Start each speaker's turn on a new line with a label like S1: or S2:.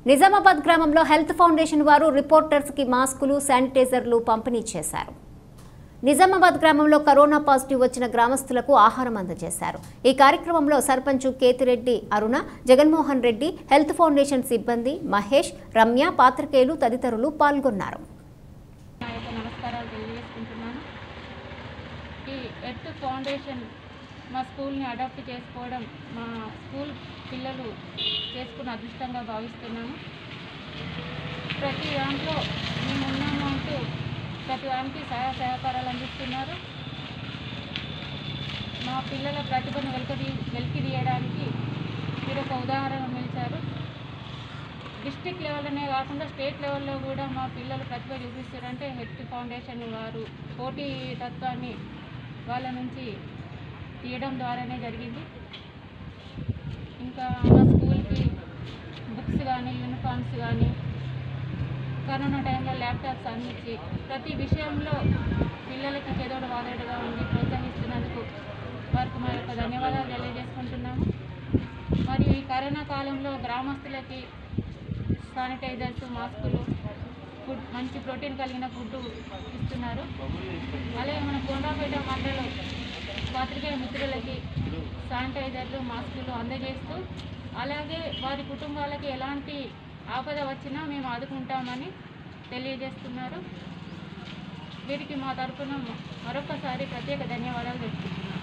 S1: నిజామాబాద్ గ్రామంలో health foundation వారు రిపోర్టర్స్కి మాస్కులు శానిటైజర్లు పంపిణీ చేశారు నిజామాబాద్ గ్రామంలో కరోనా పాజిటివ్ వచ్చిన గ్రామస్తులకు ఆహారం అందజేశారు ఈ కార్యక్రమంలో సర్పంచ్ కేతిరెడ్డి అరుణ జగన్మోహన్ రెడ్డి హెల్త్ ఫౌండేషన్ సిబ్బంది మహేష్ రమ్య పాత్రికేయులు తదితరులు పాల్గొన్నారు
S2: నా యొక్క నమస్కారాలు తెలియజేసుకుంటున్నాను ఈ ఎర్త్ ఫౌండేషన్ మా స్కూల్ని అడాప్ట్ చేసుకోవడం మా స్కూల్ పిల్లలు చేసుకున్న అదృష్టంగా భావిస్తున్నాను ప్రతి దాంట్లో మేము ఉన్నాము అంటూ ప్రతి దానికి సహాయ సహకారాలు అందిస్తున్నారు మా పిల్లల ప్రతిభను వెలికి వెలికి తీయడానికి మీరు ఒక ఉదాహరణ నిలిచారు డిస్టిక్ లెవెల్లోనే కాకుండా స్టేట్ లెవెల్లో కూడా మా పిల్లలు ప్రతిభ చూపిస్తారంటే హెల్త్ ఫౌండేషన్ వారు పోటీ తత్వాన్ని వాళ్ళ నుంచి తీయడం ద్వారానే జరిగింది ఇంకా మా స్కూల్కి బుక్స్ కానీ యూనిఫామ్స్ కానీ కరోనా టైంలో ల్యాప్టాప్స్ అందించి ప్రతి విషయంలో పిల్లలకి చేదోడు వాదోడుగా ఉండి ప్రోత్సహిస్తున్నందుకు వారికి మా యొక్క ధన్యవాదాలు తెలియజేసుకుంటున్నాము మరియు ఈ కరోనా కాలంలో గ్రామస్తులకి శానిటైజర్స్ మాస్కులు ఫుడ్ మంచి ప్రోటీన్ కలిగిన ఫుడ్ ఇస్తున్నారు అలాగే మన కొండాపేట మండలం పాత్రికేయ మిత్రులకి శానిటైజర్లు మాస్కులు అందజేస్తూ అలాగే వారి కుటుంబాలకి ఎలాంటి ఆపద వచ్చినా మేము ఆదుకుంటామని తెలియజేస్తున్నారు వీరికి మా తరపున మరొకసారి ప్రత్యేక ధన్యవాదాలు తెలుపుతున్నాను